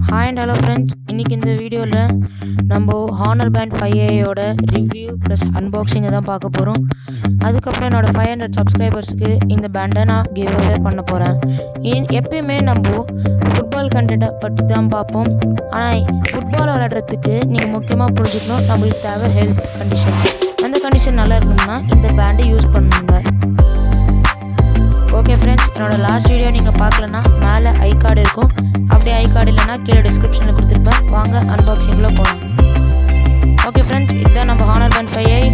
hi and hello friends இன்றைக்கி இந்த வீடியோவில் நம்ம ஹானர் பேண்ட் ஃபைவ் ஏயோட ரிவ்யூ ப்ளஸ் அன்பாக்சிங்கை தான் பார்க்க போகிறோம் அதுக்கப்புறம் என்னோடய ஃபைவ் ஹண்ட்ரட் சப்ஸ்கிரைபர்ஸுக்கு இந்த பேண்டை நான் கிவ் அவே பண்ண போகிறேன் எப்பயுமே நம்ம ஃபுட்பால் கண்டென்ட்டை பற்றி தான் பார்ப்போம் ஆனால் ஃபுட்பால் விளையாடுறதுக்கு நீங்கள் முக்கியமாக புரிஞ்சுக்கணும் நம்மளுக்கு தேவை ஹெல்த் கண்டிஷன் அந்த கண்டிஷன் நல்லா இருக்கணும்னா இந்த பேண்டை யூஸ் பண்ணுங்க ஓகே ஃப்ரெண்ட்ஸ் என்னோட லாஸ்ட் வீடியோ நீங்கள் பார்க்கலன்னா மேலே ஐ கார்டு இருக்கும் அப்படியே ஐ கார்டு இல்லைன்னா கீழே டிஸ்கிரிப்ஷனில் கொடுத்துருப்பேன் வாங்க அன்பாக்சிங்கில் போகலாம் ஓகே ஃப்ரெண்ட்ஸ் இதுதான் நம்ம ஹானர் பன் ஃபைவ் ஐ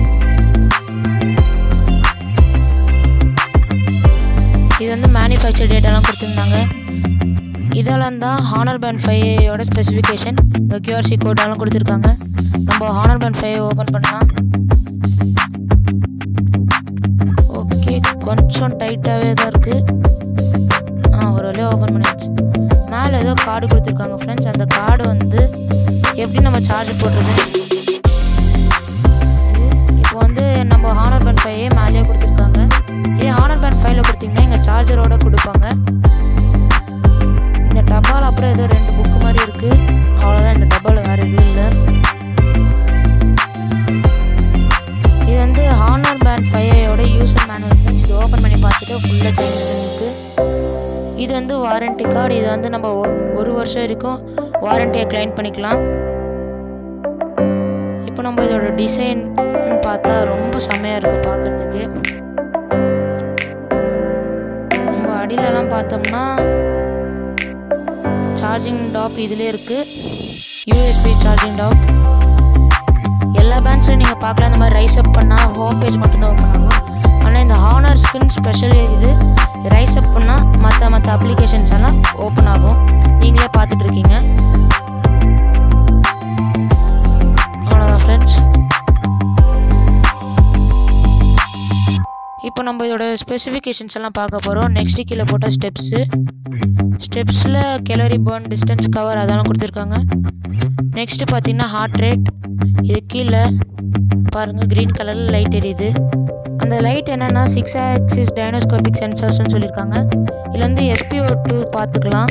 இது வந்து மேனுஃபேக்சர் டேட்டாலாம் கொடுத்துருந்தாங்க இதெல்லாம் தான் ஹானர் பேன் ஃபைவோட ஸ்பெசிஃபிகேஷன் இங்கே கியூஆர்சி கோடெல்லாம் கொடுத்துருக்காங்க நம்ம ஹானர் பேன் ஃபைவ் ஓப்பன் பண்ணலாம் ஓகே கொஞ்சம் டைட்டாகவே தான் இருக்குது ஆ ஒரு வழியாக ஓப்பன் பண்ணியாச்சு மேலே ஏதோ கார்டு கொடுத்துருக்காங்க ஃப்ரெண்ட்ஸ் அந்த கார்டு வந்து எப்படி நம்ம சார்ஜ் போடுறது இப்போ வந்து நம்ம ஹானர் பேண்ட் ஃபைவே மேலேயே கொடுத்துருக்காங்க இதே ஹானர் பேண்ட் ஃபைவ்ல கொடுத்தீங்கன்னா இங்கே சார்ஜரோட கொடுப்பாங்க இந்த டப்பால் அப்புறம் ஏதோ ரெண்டு புக்கு மாதிரி இருக்குது அவ்வளோதான் இந்த டப்பாவில் வேறு எதுவும் இல்லை இது வந்து ஹானர் பேண்ட் ஃபைவோட யூசர் மேனுவல் ஃப்ரெண்ட்ஸ் இது ஓப்பன் பண்ணி பார்த்துட்டு ஃபுல்லாக சைனீஸ் இருக்குது இது வந்து வாரண்டி கார்டு இது வந்து நம்ம ஒ- ஒரு வருஷம் வரைக்கும் வாரண்டியை கிளைம் பண்ணிக்கலாம் இப்போ நம்ம இதோட டிசைன் பார்த்தா ரொம்ப செம்மையாக இருக்குது பார்க்குறதுக்கு நம்ம அடியிலலாம் பார்த்தோம்னா சார்ஜிங் டாப் இதுலேயே இருக்குது யூஎஸ்பி சார்ஜிங் டாப் எல்லா பேண்ட்ஸும் நீங்கள் பார்க்கலாம் இந்த மாதிரி ரைஸ் அப் பண்ணால் ஹோம் பேஜ் மட்டும்தான் ஓப்பன் ஆகும் ஆனால் இந்த ஹானர்ஸ்க்குன்னு ஸ்பெஷல் இது ரைஸ் அப் பண்ணால் மற்ற மற்ற அப்ளிகேஷன்ஸ் எல்லாம் ஓப்பன் ஆகும் நீங்களே பார்த்துட்டு இருக்கீங்க அவ்வளோதான் ஃப்ரெண்ட்ஸ் இப்போ நம்ம இதோட ஸ்பெசிஃபிகேஷன்ஸ் எல்லாம் பார்க்க போகிறோம் நெக்ஸ்ட் கீழே போட்ட ஸ்டெப்ஸு ஸ்டெப்ஸில் கெலரி பர்ன் டிஸ்டன்ஸ் கவர் அதெல்லாம் கொடுத்துருக்காங்க நெக்ஸ்ட்டு பார்த்தீங்கன்னா ஹார்ட் ரேட் இது கீழே பாருங்கள் க்ரீன் கலரில் லைட் எரியுது அந்த லைட் என்னென்னா சிக்ஸ் ஆக்சிஸ் டைனோஸ்கோபிக் சென்சார்ஸ்னு சொல்லியிருக்காங்க இதில் வந்து எஸ்பிஓ டூ பார்த்துக்கலாம்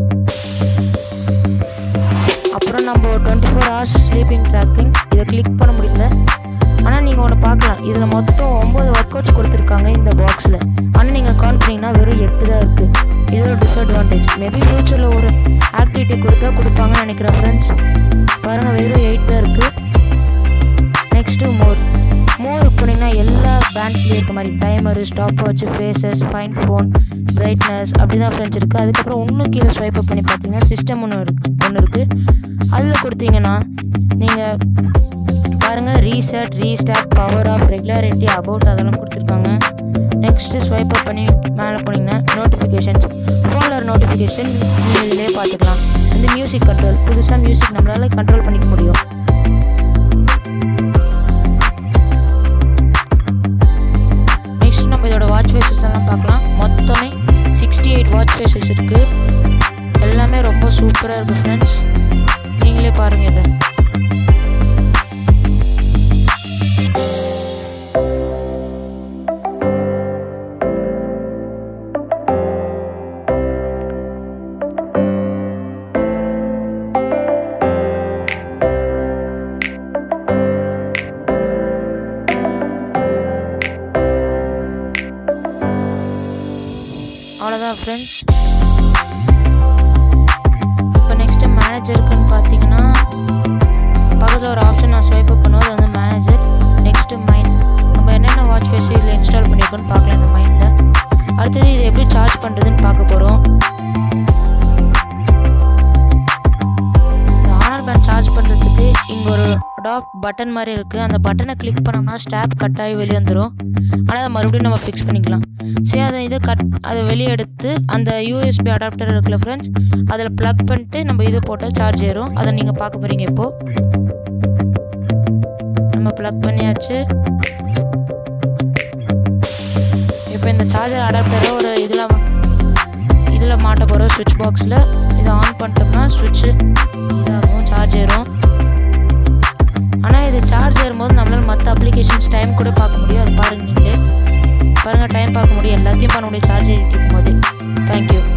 அப்புறம் நம்ம twenty four hours sleeping tracking இதை கிளிக் பண்ண முடியல ஆனால் நீங்கள் ஒன்று பார்க்கலாம் இதில் மொத்தம் ஒம்பது ஒர்க் அவுட்ஸ் கொடுத்துருக்காங்க இந்த பாக்ஸில் ஆனால் நீங்கள் கால் பண்ணிங்கன்னா வெறும் எட்டு தான் இருக்குது இது ஒரு டிஸ்அட்வான்டேஜ் மேபி ஃப்யூச்சரில் ஒரு ஆக்டிவிட்டி கொடுத்தா கொடுப்பாங்கன்னு நினைக்கிறேன் ஃப்ரெண்ட்ஸ் பாருங்கள் வெறும் எயிட் தான் இருக்குது நெக்ஸ்ட்டு மோர் மோர் போனீங்கன்னா எல்லா பேண்ட்ஸ்லேயும் இருக்க மாதிரி timer stop watch faces find phone brightness அப்படி தான் ஃப்ரெண்ட்ஸ் இருக்குது அதுக்கப்புறம் இன்னும் கீழே ஸ்வைப் பண்ணி பார்த்தீங்கன்னா சிஸ்டம் ஒன்று இருக்கு ஒன்று இருக்குது அதில் கொடுத்தீங்கன்னா நீங்கள் பாருங்கள் reset restart power off regularity about அதெல்லாம் கொடுத்துருக்காங்க நெக்ஸ்ட்டு ஸ்வைப் அப் பண்ணி மேலே போனீங்கன்னா நோட்டிஃபிகேஷன்ஸ் ஃபோனில் நோட்டிஃபிகேஷன் நீங்கள் இதிலே பார்த்துக்கலாம் இந்த மியூசிக் கண்ட்ரோல் புதுசாக மியூசிக் நம்மளால் கண்ட்ரோல் பண்ணிக்க முடியும் நெக்ஸ்ட் நம்ம இதோட வாட்ச் ஃபேஸஸ் எல்லாம் பார்க்கலாம் மொத்தமே சிக்ஸ்டி எயிட் வாட்ச் ஃபேஸஸ் இருக்குது எல்லாமே ரொம்ப சூப்பராக இருக்குது ஃப்ரெண்ட்ஸ் நீங்களே பாருங்கள் இதை அவ்வளோதான் ஃப்ரெண்ட்ஸ் இப்போ நெக்ஸ்ட்டு மேனேஜருக்குன்னு பார்த்தீங்கன்னா பக்கத்தில் ஒரு ஆப்ஷன் நான் ஸ்வைப் அப் பண்ணுவோம் அது வந்து மேனேஜர் நெக்ஸ்ட்டு மைண்ட் நம்ம என்னென்ன வாட்ச் ஃபேஸ் இதில் இன்ஸ்டால் பண்ணியிருக்கோன்னு பார்க்கலாம் இந்த மைண்டில் அடுத்தது இதை எப்படி சார்ஜ் பண்ணுறதுன்னு பார்க்க போகிறோம் இந்த ஆனர் பேண்ட் சார்ஜ் பண்ணுறதுக்கு இங்கே ஒரு டாப் பட்டன் மாதிரி இருக்குது அந்த பட்டனை கிளிக் பண்ணோம்னா ஸ்டாப் கட் ஆகி வெளியே வந்துடும் ஆனால் அதை மறுபடியும் நம்ம ஃபிக்ஸ் பண்ணிக்கலாம் சரி அதை இதை கட் அதை வெளியே எடுத்து அந்த யூஎஸ்பி அடாப்டர் இருக்குல்ல ஃப்ரெண்ட்ஸ் அதில் ப்ளக் பண்ணிட்டு நம்ம இது போட்டால் சார்ஜ் ஏறும் அதை நீங்கள் பார்க்க போகிறீங்க இப்போது நம்ம ப்ளக் பண்ணியாச்சு இப்போ இந்த சார்ஜர் அடாப்டரை ஒரு இதில் இதில் மாட்ட போகிறோம் சுவிட்ச் பாக்ஸில் இதை ஆன் பண்ணிட்டோம்னா சுவிட்சு இதாகும் சார்ஜ் ஏறும் ஆனால் இது சார்ஜ் ஏறும்போது நம்மளால் மற்ற அப்ளிகேஷன்ஸ் டைம் கூட பார்க்க முடியும் அது பாருங்கள் நீங்களே பாருங்கள் டைம் பார்க்க முடியும் எல்லாத்தையும் பண்ண முடியும் சார்ஜ் ஏறிட்டு இருக்கும்போது தேங்க்யூ